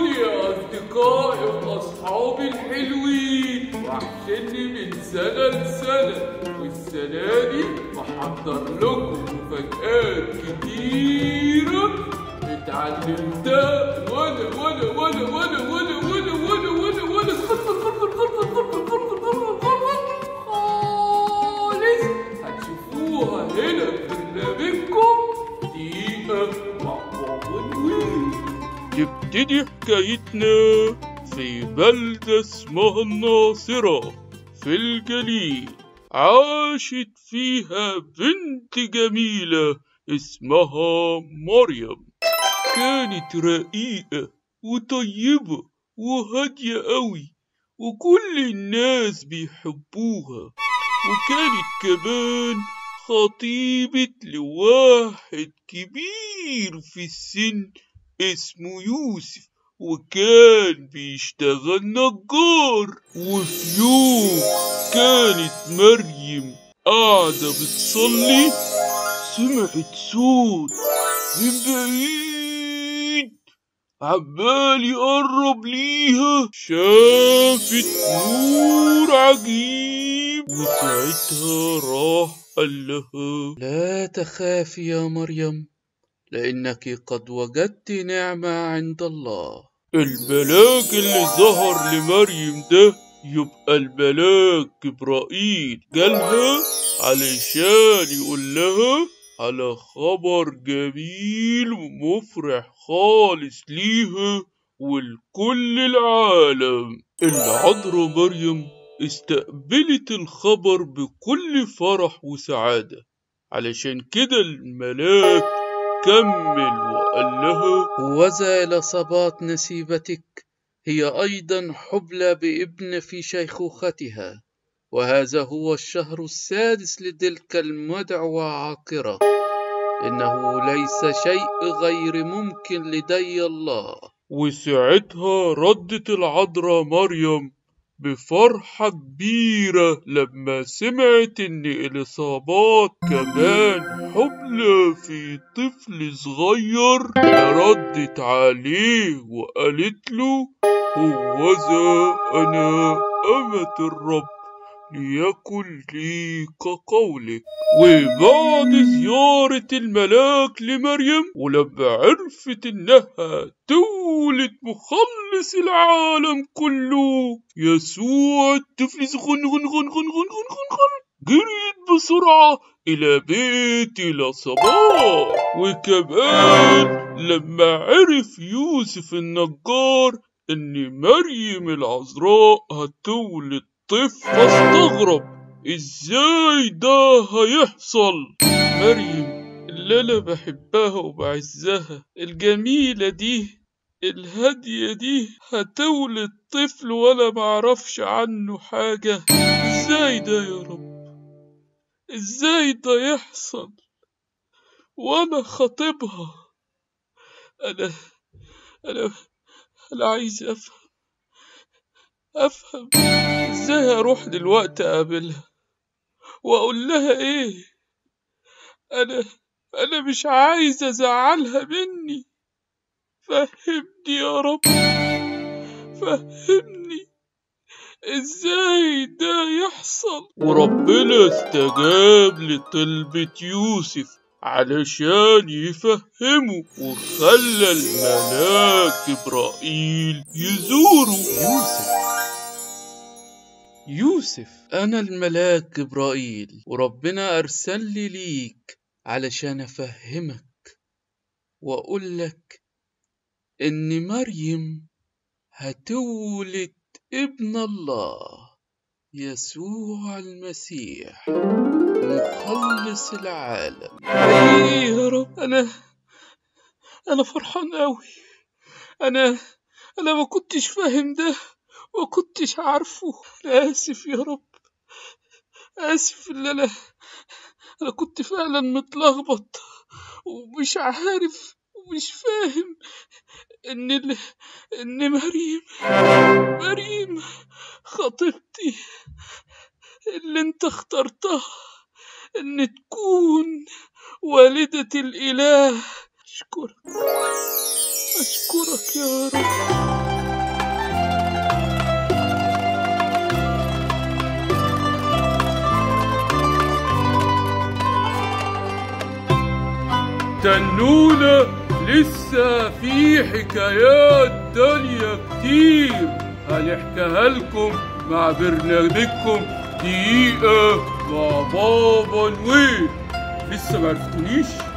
لي يا أصدقائي وأصحابي الحلوين وحشني من سنة لسنة والسنة دي محضر لكم مفاجآت كتيرة اتعلمتها وأنا وأنا وأنا وأنا وأنا وأنا وأنا وأنا وأنا خالص هتشوفوها هنا في برنامجكم دقيقة مع بابا نويل تبتدي حكايتنا في بلدة اسمها الناصرة في الجليل عاشت فيها بنت جميلة اسمها مريم كانت رقيقة وطيبة وهادية قوي وكل الناس بيحبوها وكانت كمان خطيبة لواحد كبير في السن اسمه يوسف وكان بيشتغل نجار وفي يوم كانت مريم قاعدة بتصلي سمعت صوت من بعيد عمال يقرب ليها شافت نور عجيب وساعتها راح قال لها لا تخافي يا مريم لأنك قد وجدت نعمة عند الله الملاك اللي ظهر لمريم ده يبقى الملاك جبرائيل جالها علشان يقول لها على خبر جميل ومفرح خالص ليها ولكل العالم العذراء مريم استقبلت الخبر بكل فرح وسعادة علشان كده الملاك كمل وقال لها وذا إلى صبات نسيبتك هي أيضا حبلى بابن في شيخوختها وهذا هو الشهر السادس لتلك المدعوة عاقرة إنه ليس شيء غير ممكن لدي الله وساعتها ردت العذراء مريم بفرحة كبيرة لما سمعت إن إليصابات كمان حبلى في طفل صغير ردت عليه وقالت له هوذا أنا أمة الرب ليكن لي كقولك وبعد زيارة الملاك لمريم ولما عرفت إنها تولد مخلص العالم كله يسوع الطفل غن غن غن غن غن غن غن غن جريت بسرعة إلى بيت العصابات وكمان لما عرف يوسف النجار إن مريم العذراء هتولد طفل فاستغرب ازاي ده هيحصل مريم اللي انا بحبها وبعزها الجميلة دي الهادية دي هتولد طفل ولا معرفش عنه حاجة ازاي ده يا رب ازاي ده يحصل وانا خاطبها انا انا انا عايز افهم افهم ازاي اروح دلوقتي اقابلها واقول لها ايه انا انا مش عايز ازعلها مني فهمني يا رب فهمني ازاي ده يحصل وربنا استجاب لطلبة يوسف علشان يفهمه وخلى الملاك جبرائيل يزوره يوسف يوسف أنا الملاك جبرائيل وربنا أرسل لي ليك علشان أفهمك وأقول لك إن مريم هتولد ابن الله يسوع المسيح مخلص العالم ايه يا رب انا انا فرحان قوي انا انا ما كنتش فاهم ده ما كنتش عارفه انا اسف يا رب اسف ان انا انا كنت فعلا متلخبط ومش عارف ومش فاهم ان ال... ان مريم مريم خطيبتي اللي انت اخترتها ان تكون والدة الاله اشكرك اشكرك يا رب استنونا لسه في حكايات تانية كتير هنحكيها لكم مع برنامجكم دقيقة مع بابا نويل لسه معرفتونيش؟